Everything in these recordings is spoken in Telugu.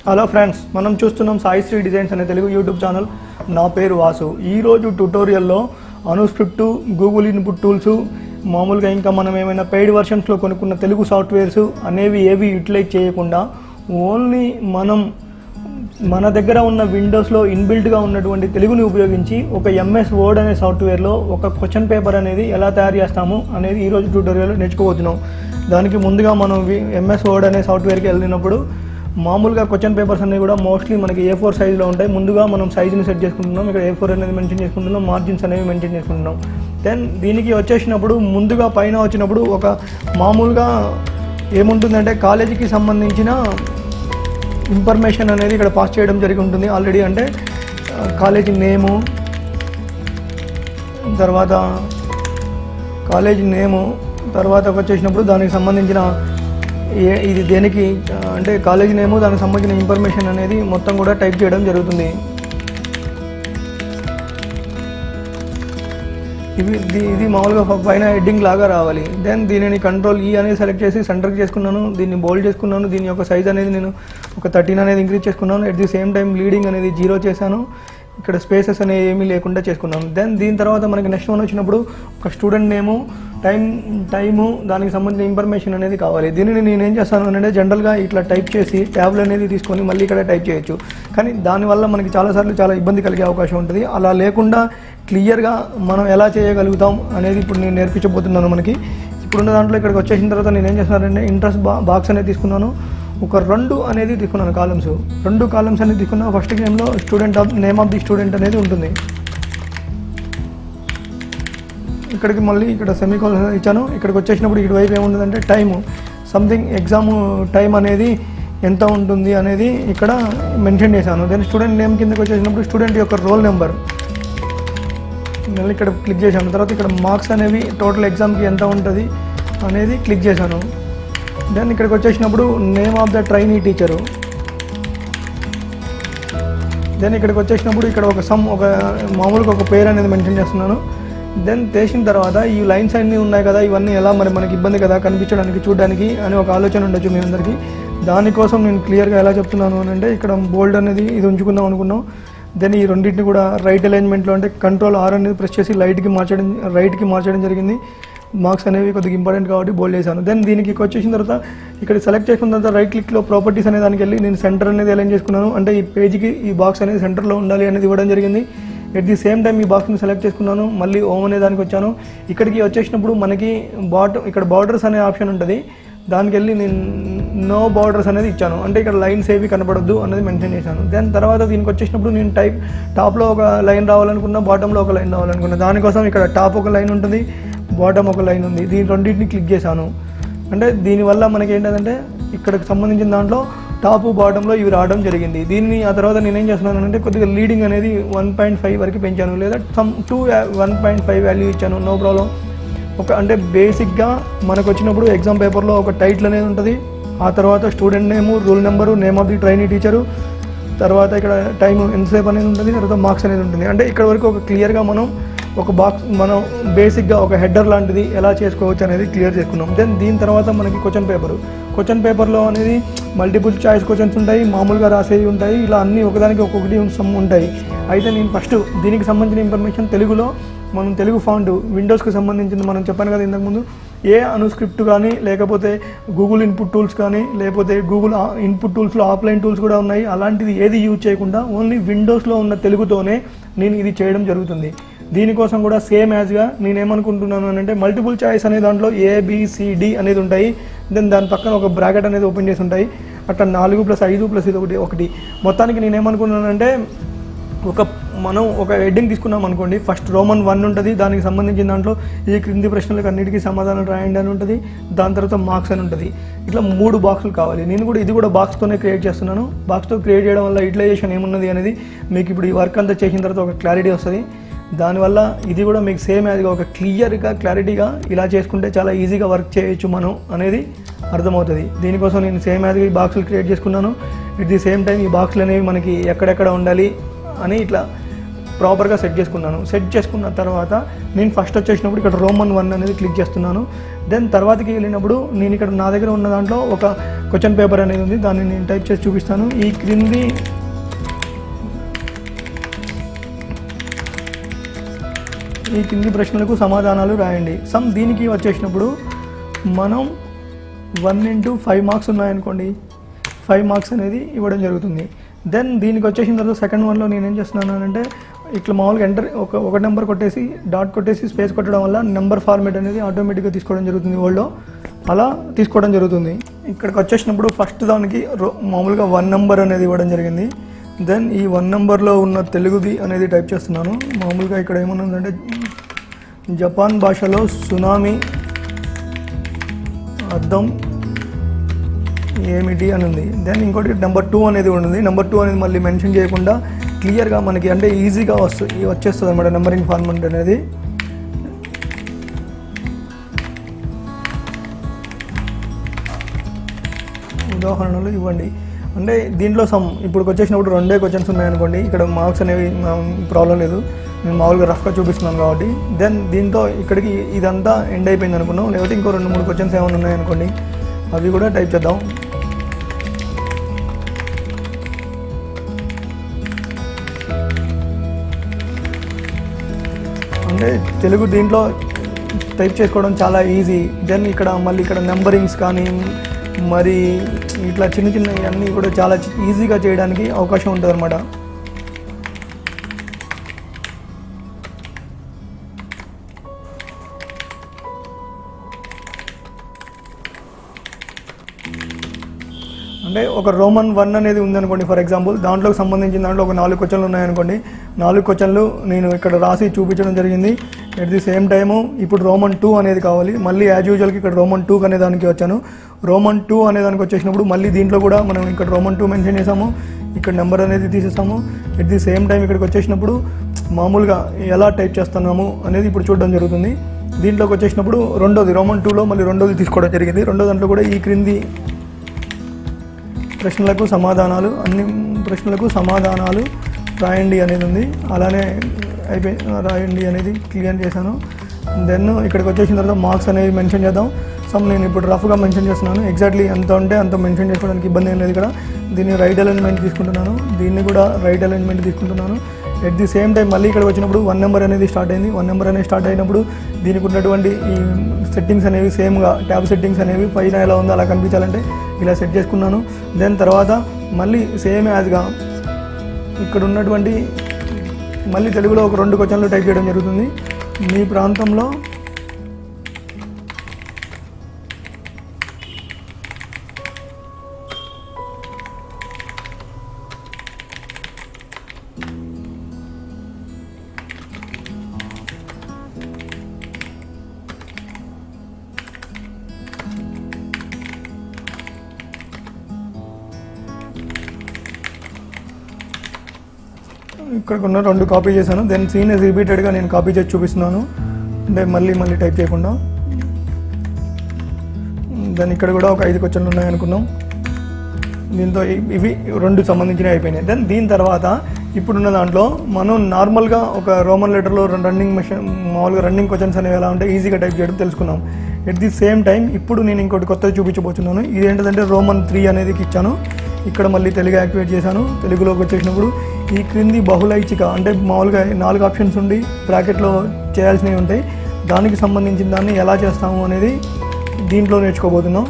హలో ఫ్రెండ్స్ మనం చూస్తున్నాం సాయి శ్రీ డిజైన్స్ అనే తెలుగు యూట్యూబ్ ఛానల్ నా పేరు వాసు ఈరోజు ట్యుటోరియల్లో అనుస్క్రిప్ట్ గూగుల్ ఇన్పుట్ టూల్స్ మామూలుగా ఇంకా మనం ఏమైనా పెయిడ్ వర్షన్స్లో కొనుక్కున్న తెలుగు సాఫ్ట్వేర్స్ అనేవి ఏవి యూటిలైజ్ చేయకుండా ఓన్లీ మనం మన దగ్గర ఉన్న విండోస్లో ఇన్బిల్ట్గా ఉన్నటువంటి తెలుగుని ఉపయోగించి ఒక ఎంఎస్ వర్డ్ అనే సాఫ్ట్వేర్లో ఒక క్వశ్చన్ పేపర్ అనేది ఎలా తయారు చేస్తాము అనేది ఈరోజు ట్యూటోరియల్లో నేర్చుకోబోతున్నాం దానికి ముందుగా మనం ఎంఎస్ వర్డ్ అనే సాఫ్ట్వేర్కి వెళ్ళినప్పుడు మామూలుగా క్వశ్చన్ పేపర్స్ అన్నీ కూడా మోస్ట్లీ మనకి ఏ ఫోర్ సైజులో ఉంటాయి ముందుగా మనం సైజుని సెట్ చేసుకుంటున్నాం ఇక్కడ ఏ ఫోర్ అనేది మెన్షన్ చేసుకుంటున్నాం మార్జిన్స్ అనేవి మెన్షన్ చేసుకుంటున్నాం దెన్ దీనికి వచ్చేసినప్పుడు ముందుగా పైన వచ్చినప్పుడు ఒక మామూలుగా ఏముంటుందంటే కాలేజీకి సంబంధించిన ఇన్ఫర్మేషన్ అనేది ఇక్కడ పాస్ చేయడం జరిగి ఉంటుంది ఆల్రెడీ అంటే ఆ, కాలేజీ నేము తర్వాత కాలేజీ నేము తర్వాత వచ్చేసినప్పుడు దానికి సంబంధించిన ఏ ఇది దేనికి ఆ, అంటే కాలేజీ నేము దానికి సంబంధించిన ఇన్ఫర్మేషన్ అనేది మొత్తం కూడా టైప్ చేయడం జరుగుతుంది ఇవి ఇది ఇది మామూలుగా ప- పైన హెడ్డింగ్ లాగా రావాలి దెన్ దీనిని కంట్రోల్ ఈ అనేది సెలెక్ట్ చేసి సెంటర్కి చేసుకున్నాను దీన్ని బోల్డ్ చేసుకున్నాను దీని యొక్క సైజ్ అనేది నేను ఒక థర్టీన్ అనేది ఇంక్రీజ్ చేసుకున్నాను at the same time leading అనేది జీరో చేశాను ఇక్కడ స్పేసెస్ అనేవి ఏమీ లేకుండా చేసుకున్నాను దెన్ దీని తర్వాత మనకి నెక్స్ట్ వన్ వచ్చినప్పుడు ఒక స్టూడెంట్ నేము టైం టైము దానికి సంబంధించిన ఇన్ఫర్మేషన్ అనేది కావాలి దీనిని నేను ఏం చేస్తాను అంటే జనరల్గా ఇట్లా టైప్ చేసి ట్యాబ్లు అనేది తీసుకొని మళ్ళీ ఇక్కడ టైప్ చేయొచ్చు కానీ దానివల్ల మనకి చాలాసార్లు చాలా ఇబ్బంది కలిగే అవకాశం ఉంటుంది అలా లేకుండా క్లియర్గా మనం ఎలా చేయగలుగుతాం అనేది ఇప్పుడు నేను నేర్పించబోతున్నాను మనకి ఇప్పుడున్న దాంట్లో ఇక్కడికి వచ్చేసిన తర్వాత నేను ఏం చేస్తున్నానంటే ఇంట్రెస్ట్ బా బాక్స్ అనేది తీసుకున్నాను ఒక రెండు అనేది తీసుకున్నాను కాలమ్స్ రెండు కాలమ్స్ అనేది తీసుకున్నా ఫస్ట్ గేమ్లో student of name of the student అనేది ఉంటుంది ఇక్కడికి మళ్ళీ ఇక్కడ సెమీ ఇచ్చాను ఇక్కడికి వచ్చేసినప్పుడు ఇటువైపు ఏముంటుందంటే టైము సంథింగ్ ఎగ్జామ్ టైం అనేది ఎంత ఉంటుంది అనేది ఇక్కడ మెన్షన్ చేశాను దెన్ స్టూడెంట్ నేమ్ కిందకి వచ్చేసినప్పుడు స్టూడెంట్ యొక్క రోల్ నెంబర్ మళ్ళీ ఇక్కడ క్లిక్ చేశాను తర్వాత ఇక్కడ మార్క్స్ అనేవి టోటల్ ఎగ్జామ్కి ఎంత ఉంటుంది అనేది క్లిక్ చేశాను దెన్ ఇక్కడికి వచ్చేసినప్పుడు name of the trainee teacher then ఇక్కడికి వచ్చేసినప్పుడు ఇక్కడ ఒక సమ్ ఒక మామూలుగా ఒక పేరు అనేది మెన్షన్ చేస్తున్నాను దెన్ చేసిన తర్వాత ఈ లైన్స్ అన్నీ ఉన్నాయి కదా ఇవన్నీ ఎలా మరి మనకి ఇబ్బంది కదా కనిపించడానికి చూడడానికి అని ఒక ఆలోచన ఉండొచ్చు మీ అందరికీ దానికోసం నేను క్లియర్గా ఎలా చెప్తున్నాను అని అంటే ఇక్కడ బోల్డ్ అనేది ఇది ఉంచుకుందాం అనుకున్నాం దెన్ ఈ రెండింటిని కూడా రైట్ అలైన్మెంట్లో అంటే కంట్రోల్ ఆర్ అనేది ప్రెస్ చేసి లైట్కి మార్చడం రైట్కి మార్చడం జరిగింది మార్క్స్ అనేవి కొద్దిగా ఇంపార్టెంట్ కాబట్టి బోల్డ్ చేశాను దెన్ దీనికి వచ్చేసిన తర్వాత ఇక్కడ సెలెక్ట్ చేసుకున్న తర్వాత రైట్ క్లిక్లో ప్రాపర్టీస్ అనే దానికి వెళ్ళి నేను సెంటర్ అనేది అలైన్ చేసుకున్నాను అంటే ఈ పేజ్కి ఈ బాక్స్ అనేది సెంటర్లో ఉండాలి అనేది ఇవ్వడం జరిగింది ఎట్ ది సేమ్ టైం ఈ బాక్స్ని సెలెక్ట్ చేసుకున్నాను మళ్ళీ ఓమ్ అనే దానికి వచ్చాను ఇక్కడికి వచ్చేసినప్పుడు మనకి బాటమ్ ఇక్కడ బార్డర్స్ అనే ఆప్షన్ ఉంటుంది దానికి వెళ్ళి నేను నో బార్డర్స్ అనేది ఇచ్చాను అంటే ఇక్కడ లైన్స్ ఏవి కనపడొద్దు అనేది మెన్షన్ చేశాను దెన్ తర్వాత దీనికి వచ్చేసినప్పుడు నేను టైప్ టాప్లో ఒక లైన్ రావాలనుకున్నా బాటంలో ఒక లైన్ రావాలనుకున్నా దానికోసం ఇక్కడ టాప్ ఒక లైన్ ఉంటుంది బాటమ్ ఒక లైన్ ఉంది దీని రెండింటిని క్లిక్ చేశాను అంటే దీనివల్ల మనకి ఏంటంటే ఇక్కడికి సంబంధించిన దాంట్లో టాప్ బాటంలో ఇవి రావడం జరిగింది దీన్ని ఆ తర్వాత నేనేం చేస్తున్నాను అంటే కొద్దిగా లీడింగ్ అనేది వన్ పాయింట్ ఫైవ్ వరకు పెంచాను లేదా some two one point five value ఇచ్చాను నో ప్రాబ్లం ఒక అంటే బేసిక్గా మనకు వచ్చినప్పుడు ఎగ్జామ్ పేపర్లో ఒక టైటిల్ అనేది ఉంటుంది ఆ తర్వాత student name roll number name of the trainee teacher తర్వాత ఇక్కడ టైం ఎంతసేపు అనేది ఉంటుంది తర్వాత మార్క్స్ అనేది ఉంటుంది అంటే ఇక్కడ వరకు ఒక క్లియర్గా మనం ఒక బాక్స్ మనం బేసిక్గా ఒక హెడర్ లాంటిది ఎలా చేసుకోవచ్చు అనేది క్లియర్ చేసుకున్నాం దెన్ దీని తర్వాత మనకి క్వశ్చన్ పేపర్ క్వశ్చన్ పేపర్లో అనేది మల్టిపుల్ చాయిస్ క్వశ్చన్స్ ఉంటాయి మామూలుగా రాసేవి ఉంటాయి ఇలా అన్నీ ఒకదానికి ఒక్కొక్కటి సమ్ ఉంటాయి అయితే నేను ఫస్ట్ దీనికి సంబంధించిన ఇన్ఫర్మేషన్ తెలుగులో మనం తెలుగు ఫాంట్ విండోస్కి సంబంధించింది మనం చెప్పాను కదా ఇంతకుముందు ఏ అనుస్క్రిప్ట్ కానీ లేకపోతే గూగుల్ ఇన్పుట్ టూల్స్ కానీ లేకపోతే గూగుల్ ఆ- ఇన్పుట్ టూల్స్లో ఆఫ్లైన్ టూల్స్ కూడా ఉన్నాయి అలాంటిది ఏది యూజ్ చేయకుండా ఓన్లీ విండోస్లో ఉన్న తెలుగుతోనే నేను ఇది చేయడం జరుగుతుంది దీనికోసం కూడా సేమ్ యాజ్గా నేను ఏమనుకుంటున్నాను అని అంటే మల్టిపుల్ చాయిస్ అనే దాంట్లో ఏబిసిడి అనేది ఉంటాయి దెన్ దాని పక్కన ఒక బ్రాకెట్ అనేది ఓపెన్ చేసి ఉంటాయి అట్లా నాలుగు ప్లస్ ఐదు ప్లస్ ఇది ఒకటి ఒకటి మొత్తానికి నేను ఏమనుకున్నానంటే ఒక మనం ఒక హెడ్డింగ్ తీసుకున్నాం అనుకోండి ఫస్ట్ రోమన్ వన్ ఉంటుంది దానికి సంబంధించిన దాంట్లో ఈ క్రింది ప్రశ్నలకు అన్నిటికీ సమాధానం రాయండి అని ఉంటుంది దాని తర్వాత మార్క్స్ అని ఉంటుంది ఇట్లా మూడు బాక్సులు కావాలి నేను కూడా ఇది కూడా బాక్స్తోనే క్రియేట్ చేస్తున్నాను బాక్స్తో క్రియేట్ చేయడం వల్ల యూటిలైజేషన్ ఏమున్నది అనేది మీకు ఇప్పుడు ఈ వర్క్ అంతా చేసిన తర్వాత ఒక క్లారిటీ వస్తుంది దానివల్ల ఇది కూడా మీకు సేమ్ యాజ్గా ఒక క్లియర్గా క్లారిటీగా ఇలా చేసుకుంటే చాలా ఈజీగా వర్క్ చేయొచ్చు మనం అనేది అర్థమవుతుంది దీనికోసం నేను సేమ్ యాజ్గా ఈ బాక్సులు క్రియేట్ చేసుకున్నాను ఎట్ ది సేమ్ టైం ఈ బాక్సులు అనేవి మనకి ఎక్కడెక్కడ ఉండాలి అని ఇట్లా ప్రాపర్గా సెట్ చేసుకున్నాను సెట్ చేసుకున్న తర్వాత నేను ఫస్ట్ వచ్చేసినప్పుడు ఇక్కడ రోమన్ వన్ అనేది క్లిక్ చేస్తున్నాను దెన్ తర్వాతకి వెళ్ళినప్పుడు నేను ఇక్కడ నా దగ్గర ఉన్న దాంట్లో ఒక క్వశ్చన్ పేపర్ అనేది ఉంది దాన్ని నేను టైప్ చేసి చూపిస్తాను ఈ క్రింది ఈ కింది ప్రశ్నలకు సమాధానాలు రాయండి సమ్ దీనికి వచ్చేసినప్పుడు మనం వన్ ఇంటూ ఫైవ్ మార్క్స్ ఉన్నాయనుకోండి ఫైవ్ మార్క్స్ అనేది ఇవ్వడం జరుగుతుంది దెన్ దీనికి వచ్చేసిన తర్వాత సెకండ్ వన్లో నేను ఏం చేస్తున్నాను అంటే ఇట్లా మామూలుగా ఎంటర్ ఒక ఒక నెంబర్ కొట్టేసి డాట్ కొట్టేసి స్పేస్ కొట్టడం వల్ల నెంబర్ ఫార్మేట్ అనేది ఆటోమేటిక్గా తీసుకోవడం జరుగుతుంది ఓల్డ్లో అలా తీసుకోవడం జరుగుతుంది ఇక్కడికి వచ్చేసినప్పుడు ఫస్ట్ దానికి రో- మామూలుగా వన్ నెంబర్ అనేది ఇవ్వడం జరిగింది దెన్ ఈ వన్ నెంబర్లో ఉన్న తెలుగుది అనేది టైప్ చేస్తున్నాను మామూలుగా ఇక్కడ ఏమన్నదంటే జపాన్ భాషలో సునామీ అర్థం ఏమిటి అని ఉంది దెన్ ఇంకోటి నెంబర్ టూ అనేది ఉంటుంది నెంబర్ టూ అనేది మళ్ళీ మెన్షన్ చేయకుండా క్లియర్గా మనకి అంటే ఈజీగా వస్తుంది వచ్చేస్తుంది అనమాట నెంబరింగ్ ఫార్మెంట్ అనేది ఉదాహరణలు ఇవ్వండి అంటే దీంట్లో సమ్ ఇప్పుడు వచ్చేసినప్పుడు రెండే క్వశ్చన్స్ ఉన్నాయనుకోండి ఇక్కడ మార్క్స్ అనేవి ప్రాబ్లం లేదు నేను మామూలుగా రఫ్గా చూపిస్తున్నాను కాబట్టి దెన్ దీంతో ఇక్కడికి ఇదంతా ఎండ్ అయిపోయింది అనుకున్నాం లేకపోతే ఇంకో రెండు మూడు క్వశ్చన్స్ ఏమైనా ఉన్నాయనుకోండి అవి కూడా టైప్ చేద్దాం అంటే తెలుగు దీంట్లో టైప్ చేసుకోవడం చాలా ఈజీ దెన్ ఇక్కడ మళ్ళీ ఇక్కడ నెంబరింగ్స్ కానీ మరి ఇట్లా చిన్న చిన్న అన్నీ కూడా చాలా చి- ఈజీగా చేయడానికి అవకాశం ఉంటుంది అనమాట అంటే ఒక రోమన్ వన్ అనేది ఉందనుకోండి ఫర్ ఎగ్జాంపుల్ దాంట్లోకి సంబంధించిన దాంట్లో ఒక నాలుగు క్వశ్చన్లు ఉన్నాయనుకోండి నాలుగు క్వశ్చన్లు నేను ఇక్కడ రాసి చూపించడం జరిగింది ఎట్ ది సేమ్ టైము ఇప్పుడు రోమన్ టూ అనేది కావాలి మళ్ళీ యాజ్ యూజువల్కి ఇక్కడ రోమన్ టూ అనే దానికి వచ్చాను రోమన్ టూ అనే దానికి వచ్చేసినప్పుడు మళ్ళీ దీంట్లో కూడా మనం ఇక్కడ రోమన్ టూ మెన్షన్ చేసాము ఇక్కడ నెంబర్ అనేది తీసేసాము ఎట్ ది సేమ్ టైం ఇక్కడికి వచ్చేసినప్పుడు మామూలుగా ఎలా టైప్ చేస్తున్నాము అనేది ఇప్పుడు చూడడం జరుగుతుంది దీంట్లోకి వచ్చేసినప్పుడు రెండోది రోమన్ టూలో మళ్ళీ రెండోది తీసుకోవడం జరిగింది రెండో దాంట్లో కూడా ఈ క్రింది ప్రశ్నలకు సమాధానాలు అన్ని ప్రశ్నలకు సమాధానాలు రాయండి అనేది ఉంది అలానే అయిపోయి రాయండి అనేది క్లియర్ చేశాను దెన్ ఇక్కడికి వచ్చేసిన తర్వాత మార్క్స్ అనేవి మెన్షన్ చేద్దాం సమ్ నేను ఇప్పుడు రఫ్గా మెన్షన్ చేస్తున్నాను ఎగ్జాక్ట్లీ ఎంత ఉంటే అంత మెన్షన్ చేసుకోవడానికి ఇబ్బంది ఏం లేదు ఇక్కడ దీన్ని రైట్ అలైన్మెంట్ తీసుకుంటున్నాను దీన్ని కూడా రైట్ అలైన్మెంట్ తీసుకుంటున్నాను ఎట్ ది సేమ్ టైం మళ్ళీ ఇక్కడ వచ్చినప్పుడు వన్ నెంబర్ అనేది స్టార్ట్ అయింది వన్ నెంబర్ అనేది స్టార్ట్ అయినప్పుడు దీనికి ఉన్నటువంటి ఈ సెట్టింగ్స్ అనేవి సేమ్గా ట్యాబ్ సెట్టింగ్స్ అనేవి పైన ఎలా ఉందో అలా కనిపించాలంటే ఇలా సెట్ చేసుకున్నాను దెన్ తర్వాత మళ్ళీ సేమ్ యాజ్గా ఇక్కడ ఉన్నటువంటి మళ్ళీ తెలుగులో ఒక రెండు క్వశ్చన్లు టైప్ చేయడం జరుగుతుంది మీ ప్రాంతంలో ఇక్కడ ఉన్న రెండు కాపీ చేశాను దెన్ సీన్ ఇస్ రిపీటెడ్గా నేను కాపీ చేసి చూపిస్తున్నాను అంటే మళ్ళీ మళ్ళీ టైప్ చేయకుండా దెన్ ఇక్కడ కూడా ఒక ఐదు క్వశ్చన్లు ఉన్నాయనుకున్నాం దీంతో ఇ- ఇవి రెండు సంబంధించినవి అయిపోయినాయి దెన్ దీని తర్వాత ఇప్పుడున్న దాంట్లో మనం నార్మల్గా ఒక రోమన్ లెటర్లో రన్నింగ్ మెషిన్ మామూలుగా రన్నింగ్ క్వశ్చన్స్ అనేవి ఎలా ఉంటాయి ఈజీగా టైప్ చేయడం తెలుసుకున్నాం ఎట్ ది సేమ్ టైం ఇప్పుడు నేను ఇంకోటి కొత్తది చూపించబోతున్నాను ఇది ఏంటంటే రోమన్ త్రీ అనేది ఇచ్చాను ఇక్కడ మళ్ళీ తెలుగు యాక్టివేట్ చేశాను తెలుగులోకి వచ్చేసినప్పుడు ఈ క్రింది బహుళైచ్ఛిక అంటే మామూలుగా నాలుగు ఆప్షన్స్ ఉండి బ్రాకెట్లో చేయాల్సినవి ఉంటాయి దానికి సంబంధించిన దాన్ని ఎలా చేస్తాము అనేది దీంట్లో నేర్చుకోబోతున్నాం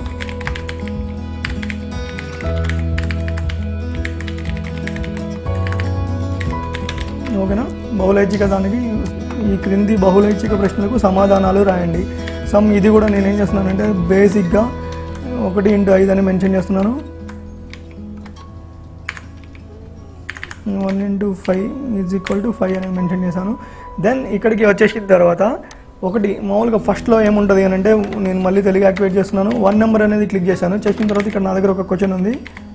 ఓకేనా బహుళైచ్ఛిక దానికి ఈ క్రింది బహుళైచ్ఛిక ప్రశ్నలకు సమాధానాలు రాయండి సమ్ ఇది కూడా నేనేం చేస్తున్నానంటే బేసిక్గా ఒకటి ఇంటూ ఐదు అని మెన్షన్ చేస్తున్నాను one into five is equal to five అని మెన్షన్ చేశాను దెన్ ఇక్కడికి వచ్చేసిన తర్వాత ఒకటి మామూలుగా ఫస్ట్లో ఏముంటుంది అని అంటే నేను మళ్ళీ తెలుగు యాక్టివేట్ చేస్తున్నాను వన్ నెంబర్ అనేది క్లిక్ చేశాను చేసిన తర్వాత ఇక్కడ నా దగ్గర ఒక క్వశ్చన్ ఉంది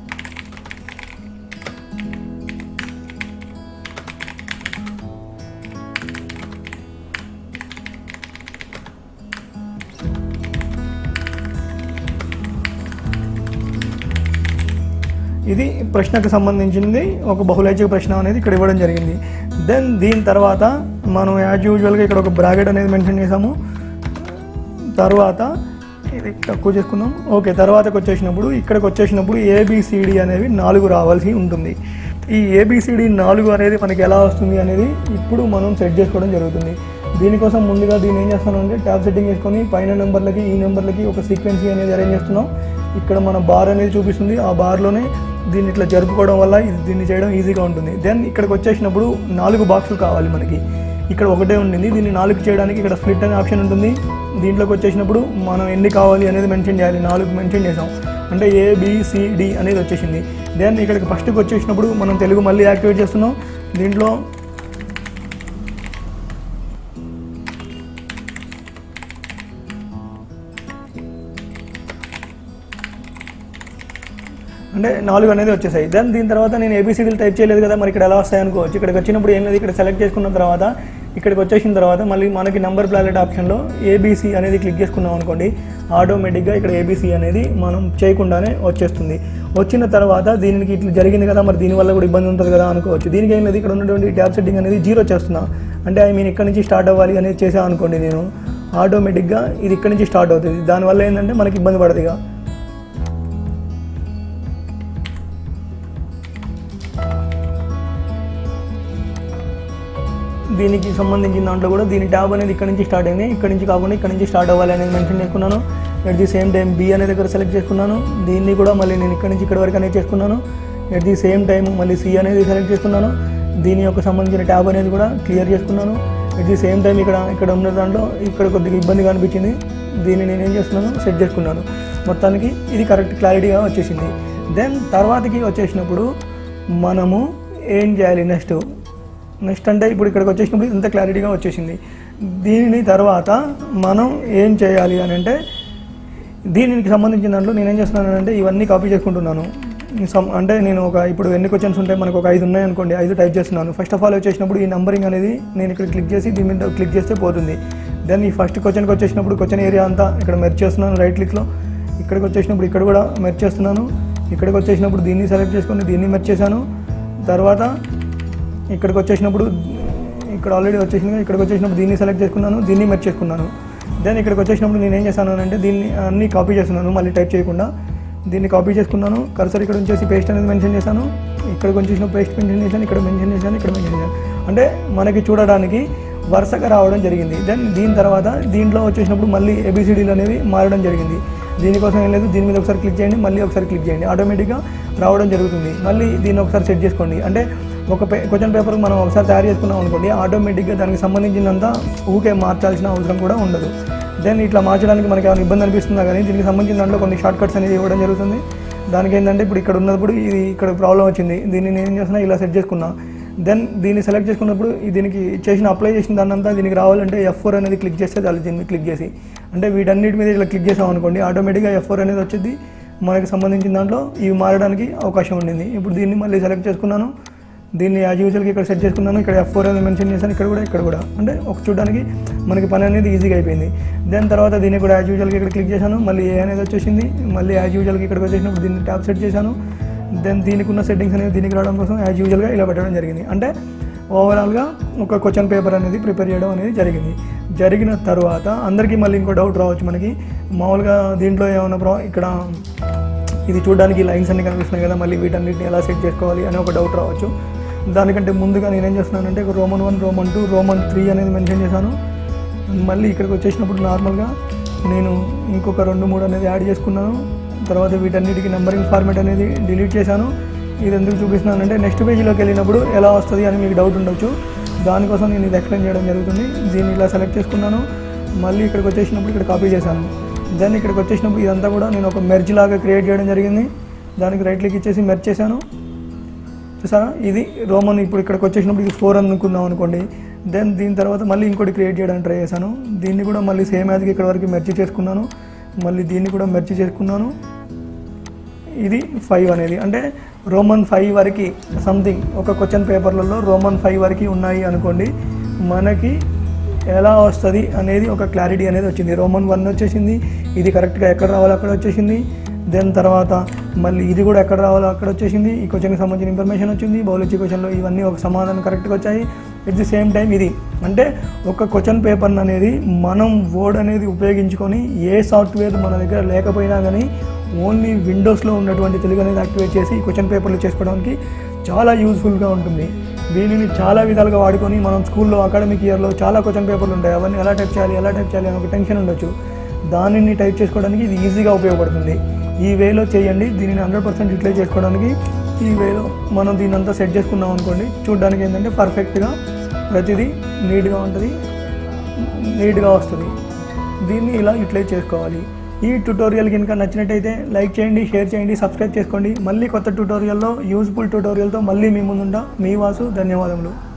ఇది ప్రశ్నకు సంబంధించింది ఒక బహుళైచ్ఛిక ప్రశ్న అనేది ఇక్కడ ఇవ్వడం జరిగింది దెన్ దీని తర్వాత మనం యాజ్ యూజువల్గా ఇక్కడ ఒక బ్రాకెట్ అనేది మెన్షన్ చేసాము తర్వాత ఇది తక్కువ చేసుకుందాం ఓకే తర్వాతకి వచ్చేసినప్పుడు ఇక్కడికి వచ్చేసినప్పుడు ఏబిసిడి అనేవి నాలుగు రావాల్సి ఉంటుంది ఈ ఏబిసిడి నాలుగు అనేది మనకి ఎలా వస్తుంది అనేది ఇప్పుడు మనం సెట్ చేసుకోవడం జరుగుతుంది దీనికోసం ముందుగా దీన్ని ఏం చేస్తాను అంటే ట్యాబ్ సెట్టింగ్ చేసుకొని పైన నెంబర్లకి ఈ నెంబర్లకి ఒక సీక్వెన్సీ అనేది అరేంజ్ చేస్తున్నాం ఇక్కడ మన బార్ అనేది చూపిస్తుంది ఆ బార్లోనే దీన్ని ఇట్లా జరుపుకోవడం వల్ల ఇది దీన్ని చేయడం ఈజీగా ఉంటుంది దెన్ ఇక్కడికి వచ్చేసినప్పుడు నాలుగు బాక్సులు కావాలి మనకి ఇక్కడ ఒకటే ఉండింది దీన్ని నాలుగు చేయడానికి ఇక్కడ స్ప్లిట్ అనే ఆప్షన్ ఉంటుంది దీంట్లోకి వచ్చేసినప్పుడు మనం ఎన్ని కావాలి అనేది మెన్షన్ చేయాలి నాలుగు మెన్షన్ చేసాం అంటే ఏ డి అనేది వచ్చేసింది దెన్ ఇక్కడికి ఫస్ట్కి వచ్చేసినప్పుడు మనం తెలుగు మళ్ళీ యాక్టివేట్ చేస్తున్నాం దీంట్లో అంటే నాలుగు అనేది వచ్చేసాయి దెన్ దీని తర్వాత నేను ఏబీసీడీలు టైప్ చేయలేదు కదా మరి ఇక్కడ ఎలా వస్తాయి అనుకోవచ్చు ఇక్కడికి వచ్చినప్పుడు ఏం లేదు ఇక్కడ సెలెక్ట్ చేసుకున్న తర్వాత ఇక్కడికి వచ్చేసిన తర్వాత మళ్ళీ మనకి నంబర్ ప్లానెట్ ఆప్షన్లో ఏబీసీ అనేది క్లిక్ చేసుకున్నాం అనుకోండి ఆటోమేటిక్గా ఇక్కడ ఏబీసీ అనేది మనం చేయకుండానే వచ్చేస్తుంది వచ్చిన తర్వాత దీనికి ఇట్లా జరిగింది కదా మరి దీనివల్ల కూడా ఇబ్బంది ఉంటుంది కదా అనుకోవచ్చు దీనికి ఏం లేదు ఇక్కడ ఉన్నటువంటి ట్యాబ్ సెట్టింగ్ అనేది జీరో చేస్తున్నా అంటే ఐ మీన్ ఇక్కడ నుంచి స్టార్ట్ అవ్వాలి అనేది చేసా అనుకోండి నేను ఆటోమేటిక్గా ఇది ఇక్కడ నుంచి స్టార్ట్ అవుతుంది దానివల్ల ఏంటంటే మనకి ఇబ్బంది పడదు ఇక దీనికి సంబంధించిన దాంట్లో కూడా దీని ట్యాబ్ అనేది ఇక్కడ నుంచి స్టార్ట్ అయింది ఇక్కడ నుంచి కాకుండా ఇక్కడ నుంచి స్టార్ట్ అవ్వాలి అనేది మెన్షన్ చేసుకున్నాను at the same time B అనే దగ్గర సెలెక్ట్ చేసుకున్నాను దీన్ని కూడా మళ్ళీ నేను ఇక్కడ నుంచి ఇక్కడ వరకు అనేది చేసుకున్నాను ఎట్ ది సేమ్ టైం మళ్ళీ సి అనేది సెలెక్ట్ చేసుకున్నాను దీని యొక్క సంబంధించిన ట్యాబ్ అనేది కూడా క్లియర్ చేసుకున్నాను ఎట్ ది సేమ్ టైం ఇక్కడ ఇక్కడ ఉన్న దాంట్లో ఇక్కడ కొద్దిగా ఇబ్బందిగా అనిపించింది దీన్ని నేను ఏం చేస్తున్నాను సెట్ చేసుకున్నాను మొత్తానికి ఇది కరెక్ట్ క్లారిటీగా వచ్చేసింది దెన్ తర్వాతకి వచ్చేసినప్పుడు మనము ఏం చేయాలి నెక్స్ట్ నెక్స్ట్ అంటే ఇప్పుడు ఇక్కడికి వచ్చేసినప్పుడు ఇంత క్లారిటీగా వచ్చేసింది దీని తర్వాత మనం ఏం చేయాలి అని అంటే దీనికి సంబంధించిన దాంట్లో నేను ఏం చేస్తున్నాను అంటే ఇవన్నీ కాపీ చేసుకుంటున్నాను సమ్ అంటే నేను ఒక ఇప్పుడు ఎన్ని క్వశ్చన్స్ ఉంటాయి మనకు ఒక ఐదు ఉన్నాయి అనుకోండి ఐదు టైప్ చేస్తున్నాను ఫస్ట్ ఆఫ్ ఆల్ వచ్చేసినప్పుడు ఈ నంబరింగ్ అనేది నేను ఇక్కడ క్లిక్ చేసి దీని మీద క్లిక్ చేస్తే పోతుంది దెన్ ఈ ఫస్ట్ క్వశ్చన్కి వచ్చేసినప్పుడు క్వశ్చన్ ఏరియా అంతా ఇక్కడ మెర్చ్ చేస్తున్నాను రైట్ క్లిక్లో ఇక్కడికి వచ్చేసినప్పుడు ఇక్కడ కూడా మెర్చ్ చేస్తున్నాను ఇక్కడికి వచ్చేసినప్పుడు దీన్ని సెలెక్ట్ చేసుకొని దీన్ని మెర్చ్ చేశాను తర్వాత ఇక్కడికి వచ్చేసినప్పుడు ఇక్కడ ఆల్రెడీ వచ్చేసింది ఇక్కడికి వచ్చేసినప్పుడు దీన్ని సెలెక్ట్ చేసుకున్నాను దీన్ని మెర్చ్ చేసుకున్నాను దెన్ ఇక్కడికి వచ్చేసినప్పుడు నేను ఏం చేశాను అంటే దీన్ని అన్ని కాపీ చేస్తున్నాను మళ్ళీ టైప్ చేయకుండా దీన్ని కాపీ చేసుకున్నాను కర్సర్ ఇక్కడ వచ్చేసి పేస్ట్ అనేది మెన్షన్ చేశాను ఇక్కడికి వచ్చేసిన పేస్ట్ మెన్షన్ చేశాను ఇక్కడ మెన్షన్ చేశాను ఇక్కడ మెన్షన్ చేశాను అంటే మనకి చూడడానికి వరుసగా రావడం జరిగింది దెన్ దీని తర్వాత దీంట్లో వచ్చేసినప్పుడు మళ్ళీ ఏబిసిడీలు అనేవి మారడం జరిగింది దీనికోసం ఏం లేదు దీని మీద ఒకసారి క్లిక్ చేయండి మళ్ళీ ఒకసారి క్లిక్ చేయండి ఆటోమేటిక్గా రావడం జరుగుతుంది మళ్ళీ దీన్ని ఒకసారి సెట్ చేసుకోండి అంటే ఒక పే క్వశ్చన్ పేపర్ మనం ఒకసారి తయారు చేసుకున్నాం అనుకోండి ఆటోమేటిక్గా దానికి సంబంధించినంత ఊకే మార్చాల్సిన అవసరం కూడా ఉండదు దెన్ ఇట్లా మార్చడానికి మనకి ఏమైనా ఇబ్బంది అనిపిస్తుందా కానీ దీనికి సంబంధించిన దాంట్లో కొన్ని షార్ట్ కట్స్ అనేది ఇవ్వడం జరుగుతుంది దానికి ఏంటంటే ఇప్పుడు ఇక్కడ ఉన్నప్పుడు ఇది ఇక్కడ ప్రాబ్లం వచ్చింది దీన్ని నేను ఏం చేస్తున్నా ఇలా సెట్ చేసుకున్నా దెన్ దీన్ని సెలెక్ట్ చేసుకున్నప్పుడు ఈ దీనికి చేసిన అప్లై చేసిన దాన్ని అంతా దీనికి రావాలంటే ఎఫ్ ఫోర్ అనేది క్లిక్ చేస్తే చాలు దీన్ని క్లిక్ చేసి అంటే వీటన్నిటి మీద ఇట్లా క్లిక్ చేసాం అనుకోండి ఆటోమేటిక్గా ఎఫ్ ఫోర్ అనేది వచ్చింది మనకి సంబంధించిన దాంట్లో ఇవి మారడానికి అవకాశం ఉండింది ఇప్పుడు దీన్ని మళ్ళీ సెలెక్ట్ చేసుకున్నాను దీన్ని యాజ్ యూజువల్గా ఇక్కడ సెట్ చేసుకున్నాను ఇక్కడ ఎఫ్ ఫోర్ అనేది మెన్షన్ చేశాను ఇక్కడ కూడా ఇక్కడ కూడా అంటే ఒక చూడడానికి మనకి పని అనేది ఈజీగా అయిపోయింది దెన్ తర్వాత దీన్ని కూడా యాజ్ యూజువల్గా ఇక్కడ క్లిక్ చేశాను మళ్ళీ ఏ అనేది వచ్చేసింది మళ్ళీ యాజ్ యూజువల్గా ఇక్కడికి వచ్చేసినప్పుడు దీన్ని ట్యాప్ సెట్ చేశాను దెన్ దీనికి ఉన్న సెట్టింగ్స్ అనేవి దీనికి రావడం కోసం యాజ్ యూజువల్గా ఇలా పెట్టడం జరిగింది అంటే ఓవరాల్గా ఒక క్వశ్చన్ పేపర్ అనేది ప్రిపేర్ చేయడం అనేది జరిగింది జరిగిన తర్వాత అందరికీ మళ్ళీ ఇంకో డౌట్ రావచ్చు మనకి మామూలుగా దీంట్లో ఏమైనా ప్రా ఇక్కడ ఇది చూడడానికి లైన్స్ అన్ని కనిపిస్తున్నాయి కదా మళ్ళీ వీటన్నిటిని ఎలా సెట్ చేసుకోవాలి అని ఒక డౌట్ రావచ్చు దానికంటే ముందుగా నేనేం చేస్తున్నానంటే ఒక Roman one Roman two Roman three అనేది మెన్షన్ చేశాను మళ్ళీ ఇక్కడికి వచ్చేసినప్పుడు నార్మల్గా నేను ఇంకొక రెండు మూడు అనేది యాడ్ చేసుకున్నాను తర్వాత వీటన్నిటికి నెంబరింగ్ ఫార్మేట్ అనేది డిలీట్ చేశాను ఇది ఎందుకు చూపిస్తున్నానంటే నెక్స్ట్ పేజీలోకి వెళ్ళినప్పుడు ఎలా వస్తుంది అని మీకు డౌట్ ఉండొచ్చు దానికోసం నేను ఇది ఎక్స్ప్లెయిన్ చేయడం జరుగుతుంది దీన్ని ఇలా సెలెక్ట్ చేసుకున్నాను మళ్ళీ ఇక్కడికి వచ్చేసినప్పుడు ఇక్కడ కాపీ చేశాను దెన్ ఇక్కడికి వచ్చేసినప్పుడు ఇదంతా కూడా నేను ఒక మెర్జ్ లాగా క్రియేట్ చేయడం జరిగింది దానికి రైట్ క్లిక్ ఇచ్చేసి మెర్జ్ చేశాను చూసారా ఇది రోమన్ ఇప్పుడు ఇక్కడికి వచ్చేసినప్పుడు ఇది ఫోర్ అనుకుందాం అనుకోండి దెన్ దీని తర్వాత మళ్ళీ ఇంకోటి క్రియేట్ చేయడానికి ట్రై చేశాను దీన్ని కూడా మళ్ళీ సేమ్ యాజ్కి ఇక్కడ వరకు మెర్చి చేసుకున్నాను మళ్ళీ దీన్ని కూడా మెర్చి చేసుకున్నాను ఇది ఫైవ్ అనేది అంటే రోమన్ ఫైవ్ వరకు సంథింగ్ ఒక క్వశ్చన్ పేపర్లలో రోమన్ ఫైవ్ వరకు ఉన్నాయి అనుకోండి మనకి ఎలా వస్తుంది అనేది ఒక క్లారిటీ అనేది వచ్చింది రోమన్ వన్ వచ్చేసింది ఇది కరెక్ట్గా ఎక్కడ రావాలో అక్కడ వచ్చేసింది దెన్ తర్వాత మళ్ళీ ఇది కూడా ఎక్కడ రావాలో అక్కడ వచ్చేసింది ఈ క్వశ్చన్కి సంబంధించిన ఇన్ఫర్మేషన్ వచ్చింది బౌలజీ క్వశ్చన్లో ఇవన్నీ ఒక సమాధానం కరెక్ట్గా వచ్చాయి ఎట్ ది సేమ్ టైం ఇది అంటే ఒక క్వశ్చన్ పేపర్ అనేది మనం వర్డ్ అనేది ఉపయోగించుకొని ఏ సాఫ్ట్వేర్ మన దగ్గర లేకపోయినా కానీ ఓన్లీ విండోస్లో ఉన్నటువంటి తెలుగు అనేది యాక్టివేట్ చేసి క్వశ్చన్ పేపర్లు చేసుకోవడానికి చాలా యూజ్ఫుల్గా ఉంటుంది దీనిని చాలా విధాలుగా వాడుకొని మనం స్కూల్లో అకాడమిక్ ఇయర్లో చాలా క్వశ్చన్ పేపర్లు ఉంటాయి అవన్నీ ఎలా టైప్ చేయాలి ఎలా టైప్ చేయాలి అని ఒక టెన్షన్ ఉండొచ్చు దానిని టైప్ చేసుకోవడానికి ఇది ఈజీగా ఉపయోగపడుతుంది ఈ వేలో చేయండి దీనిని హండ్రెడ్ పర్సెంట్ యూటిలైజ్ చేసుకోవడానికి ఈ వేలో మనం దీని అంతా సెట్ చేసుకున్నాం అనుకోండి చూడడానికి ఏంటంటే పర్ఫెక్ట్గా ప్రతిదీ నీట్గా ఉంటుంది నీట్గా వస్తుంది దీన్ని ఇలా యూటిలైజ్ చేసుకోవాలి ఈ ట్యూటోరియల్ కనుక నచ్చినట్టయితే లైక్ చేయండి షేర్ చేయండి సబ్స్క్రైబ్ చేసుకోండి మళ్ళీ కొత్త ట్యూటోరియల్లో యూజ్ఫుల్ ట్యూటోరియల్తో మళ్ళీ మీ ముందుంటా మీ వాసు ధన్యవాదములు